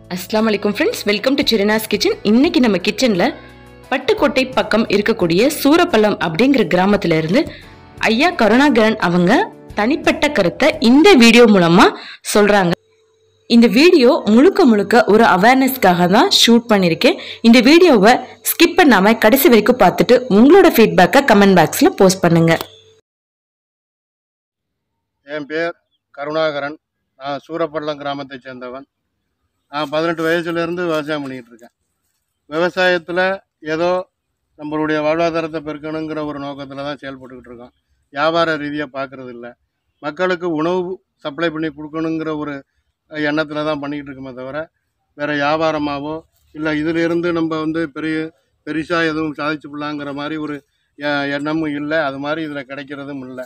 அஸ்ஸலாமு அலைக்கும் friends welcome to Sirina's kitchen இன்னைக்கு நம்ம கிச்சன்ல பட்டுக்கோட்டை பக்கம் இருக்கக்கூடிய சூரப்பள்ளம் அப்படிங்கிற கிராமத்துல இருந்து ஐயா கருணாகரன் அவங்க தனிப்பட்ட கருத்தை இந்த வீடியோ மூலமா சொல்றாங்க இந்த வீடியோ முழுக்க முழுக்க ஒரு அவேர்னஸ்க்காக தான் ஷூட் பண்ணியிருக்கேன் இந்த வீடியோவை ஸ்கிப் பண்ணாம கடைசி வரைக்கும் பார்த்துட்டு உங்களோட ஃபீட்பேக்கை கமெண்ட் பாக்ஸ்ல போஸ்ட் பண்ணுங்க என் பேர் கருணாகரன் நான் சூரப்பள்ளம் கிராமத்தை சேர்ந்தவன் நான் பதினெட்டு வயசுலேருந்து விவசாயம் பண்ணிக்கிட்டு இருக்கேன் விவசாயத்தில் ஏதோ நம்மளுடைய வாழ்வாதாரத்தை பெருக்கணுங்கிற ஒரு நோக்கத்தில் தான் செயல்பட்டுக்கிட்டு இருக்கோம் வியாபார ரீதியாக பார்க்குறது இல்லை மக்களுக்கு உணவு சப்ளை பண்ணி கொடுக்கணுங்கிற ஒரு எண்ணத்தில் தான் பண்ணிக்கிட்டு இருக்கோமே தவிர வேறு வியாபாரமாகவோ இல்லை இதிலிருந்து நம்ம வந்து பெரிய பெருசாக எதுவும் சாதிச்சுடலாங்கிற மாதிரி ஒரு எ- எண்ணமும் இல்லை அது மாதிரி இதில் கிடைக்கிறதும் இல்லை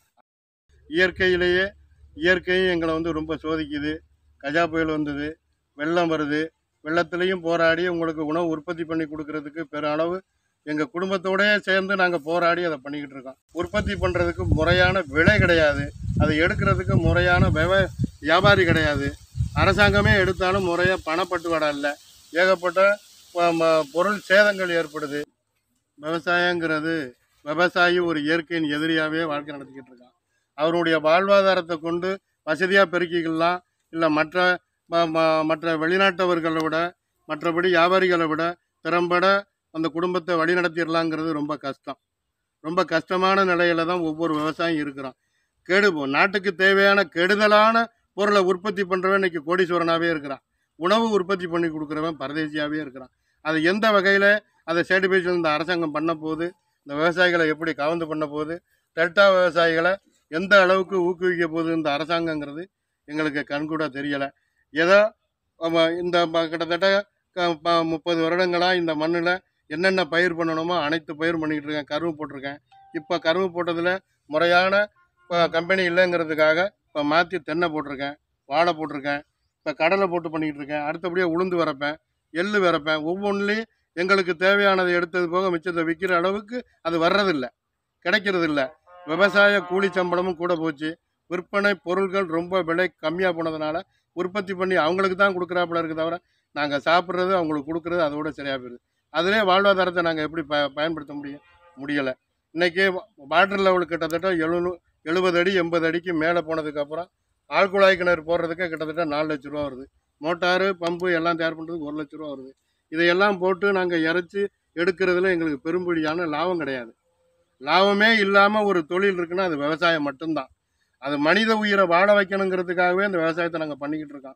இயற்கையிலேயே இயற்கையும் எங்களை வந்து ரொம்ப சோதிக்குது கஜா புயல் வந்தது வெள்ளம் வருது வெள்ளத்துலேயும் போராடி உங்களுக்கு உணவு உற்பத்தி பண்ணி கொடுக்கறதுக்கு பெருளவு எங்கள் குடும்பத்தோடயே சேர்ந்து நாங்கள் போராடி அதை பண்ணிக்கிட்டு இருக்கோம் உற்பத்தி பண்ணுறதுக்கு முறையான விலை கிடையாது அதை எடுக்கிறதுக்கு முறையான விவ வியாபாரி கிடையாது அரசாங்கமே எடுத்தாலும் முறையாக பணப்பட்டுவாடா இல்லை ஏகப்பட்ட ப- ம- பொருள் சேதங்கள் ஏற்படுது விவசாயங்கிறது விவசாயி ஒரு இயற்கையின் எதிரியாகவே வாழ்க்கை நடத்திக்கிட்டு இருக்கான் அவருடைய வாழ்வாதாரத்தை கொண்டு வசதியாக பெருக்கிக்கலாம் இல்லை மற்ற ம- ம- மற்ற வெளிநாட்டவர்களை விட மற்றபடி வியாபாரிகளை விட திறம்பட அந்த குடும்பத்தை வழிநடத்திடலாங்கிறது ரொம்ப கஷ்டம் ரொம்ப கஷ்டமான நிலையில தான் ஒவ்வொரு விவசாயியும் இருக்கிறான் கெடு நாட்டுக்கு தேவையான கெடுதலான பொருளை உற்பத்தி பண்ணுறவன் இன்னைக்கு கோடீஸ்வரனாகவே இருக்கிறான் உணவு உற்பத்தி பண்ணி கொடுக்குறவன் பரதேசியாகவே இருக்கிறான் அது எந்த வகையில் அதை சர்டிஃபிகேஷன் இந்த அரசாங்கம் பண்ண போகுது இந்த விவசாயிகளை எப்படி கவர்ந்து பண்ண போகுது டெல்டா விவசாயிகளை எந்த அளவுக்கு ஊக்குவிக்க போகுது இந்த அரசாங்கங்கிறது எங்களுக்கு கண்கூட தெரியலை ஏதோ ஆமா, இந்த ம- கிட்டத்தட்ட க- ப- முப்பது வருடங்களாக இந்த மண்ணில் என்னென்ன பயிர் பண்ணணுமோ அனைத்து பயிர் பண்ணிக்கிட்டு இருக்கேன் கரும்பு போட்டிருக்கேன் இப்போ கரும்பு போட்டதில் முறையான இப்போ கம்பெனி இல்லைங்கிறதுக்காக இப்போ மாற்றி தென்னை போட்டிருக்கேன் வாழை போட்டிருக்கேன் இப்போ கடலை போட்டு பண்ணிக்கிட்டு இருக்கேன் அடுத்தபடியாக உளுந்து வரப்பேன் எள்ளு வரப்பேன் ஒவ்வொன்றுலையும் எங்களுக்கு தேவையானதை எடுத்தது போக மிச்சத்தை விற்கிற அளவுக்கு அது வர்றதில்ல கிடைக்கிறதில்ல விவசாய கூலி சம்பளமும் கூட போச்சு விற்பனை பொருட்கள் ரொம்ப விலை கம்மியாக போனதுனால உற்பத்தி பண்ணி அவங்களுக்கு தான் கொடுக்குறாப்புல இருக்கு தவிர நாங்கள் சாப்பிட்றது அவங்களுக்கு கொடுக்குறது அதோட சரியாக போயிடுது அதிலே வாழ்வாதாரத்தை நாங்கள் எப்படி ப பயன்படுத்த முடியும் முடியலை இன்றைக்கி வாட்டர் லெவல் கிட்டத்தட்ட எழுநூ எழுபது அடி எண்பது அடிக்கு மேலே போனதுக்கப்புறம் ஆழ்குழாய் கிணறு போடுறதுக்கு கிட்டத்தட்ட நாலு லட்ச ரூபா வருது மோட்டாரு பம்பு எல்லாம் தயார் பண்ணுறதுக்கு ஒரு லட்ச ரூபா வருது இதையெல்லாம் போட்டு நாங்கள் இறைச்சி எடுக்கிறதுல எங்களுக்கு பெரும்படியான லாபம் கிடையாது லாபமே இல்லாமல் ஒரு தொழில் இருக்குன்னா அது விவசாயம் மட்டும்தான் அது மனித உயிரை வாழ வைக்கணுங்கிறதுக்காகவே இந்த விவசாயத்தை நாங்கள் பண்ணிக்கிட்டு இருக்கோம்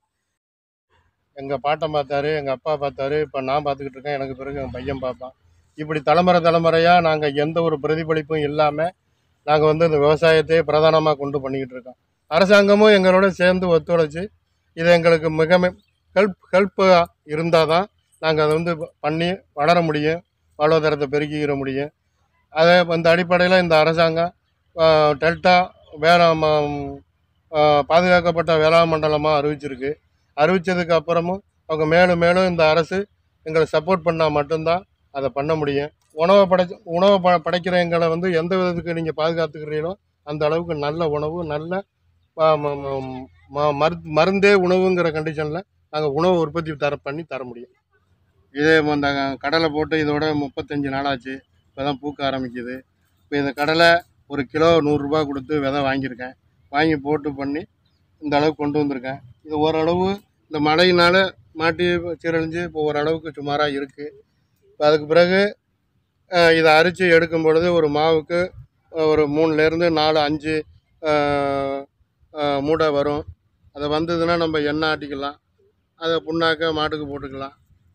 எங்கள் பாட்டன் பார்த்தாரு எங்கள் அப்பா பார்த்தாரு இப்போ நான் பார்த்துக்கிட்டு இருக்கேன் எனக்கு பிறகு என் பையன் பார்ப்பான் இப்படி தலைமுறை தலைமுறையாக நாங்கள் எந்த ஒரு பிரதிபலிப்பும் இல்லாமல் நாங்கள் வந்து இந்த விவசாயத்தையே பிரதானமாக கொண்டு பண்ணிக்கிட்டு இருக்கோம் அரசாங்கமும் எங்களோட சேர்ந்து ஒத்துழைச்சி இது எங்களுக்கு மிக ஹெல்ப் ஹெல்ப்பாக இருந்தால் தான் நாங்கள் அதை வந்து பண்ணி வளர முடியும் வாழ்வாதாரத்தை பெருக்கிக்கிற முடியும் அதே அந்த அடிப்படையில் இந்த அரசாங்கம் ஆஹ், டெல்டா வேளாண் ம- ஆஹ், பாதுகாக்கப்பட்ட வேளாண் மண்டலமாக அறிவிச்சிருக்கு அறிவித்ததுக்கு அப்புறமும் அவங்க மேலும் மேலும் இந்த அரசு எங்களை சப்போர்ட் பண்ணால் மட்டும்தான் அதை பண்ண முடியும் உணவை படைச்ச உணவை ப படைக்கிற எங்களை வந்து எந்த விதத்துக்கு நீங்கள் பாதுகாத்துக்கிறீங்களோ அந்த அளவுக்கு நல்ல உணவு நல்ல ம- ம- ம- ம- மருந் மருந்தே உணவுங்கிற கண்டிஷனில் நாங்கள் உணவு உற்பத்தி தர பண்ணி தர முடியும் இதே அந்த கடலை போட்டு இதோட முப்பத்தஞ்சு நாளாச்சு இப்போ தான் பூக்க ஆரம்பிக்குது இப்போ இந்த கடலை ஒரு கிலோ நூறுரூபா கொடுத்து விதை வாங்கியிருக்கேன் வாங்கி போட்டு பண்ணி இந்த அளவுக்கு கொண்டு வந்திருக்கேன் இது ஓரளவு இந்த மழையினால் மாட்டி சீரழிஞ்சு இப்போ ஓரளவுக்கு சுமாராக இருக்குது இப்போ அதுக்கு பிறகு அஹ், இதை அரித்து எடுக்கும் பொழுது ஒரு மாவுக்கு அஹ், ஒரு மூணுலேருந்து நாலு அஞ்சு அஹ், அஹ், மூடை வரும் அது வந்ததுன்னா நம்ம எண்ணெய் ஆட்டிக்கலாம் அதை புண்ணாக்க மாட்டுக்கு போட்டுக்கலாம்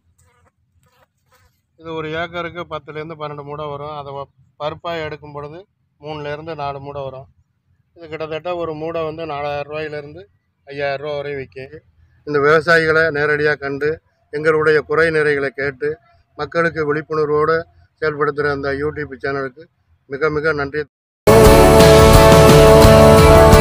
இது ஒரு ஏக்கருக்கு பத்துலேருந்து பன்னெண்டு மூடை வரும் அதை பருப்பாக எடுக்கும் பொழுது மூணுலேருந்து நாலு மூடை வரும் இது கிட்டத்தட்ட ஒரு மூடை வந்து நாலாயிரம் ரூபாயிலேருந்து ஐயாயிரம் ரூபா வரையும் விற்கும் இந்த விவசாயிகளை நேரடியாக கண்டு எங்களுடைய குறை நிறைகளை கேட்டு மக்களுக்கு விழிப்புணர்வோடு செயல்படுத்துகிற அந்த யூடியூப் சேனலுக்கு மிக மிக நன்றி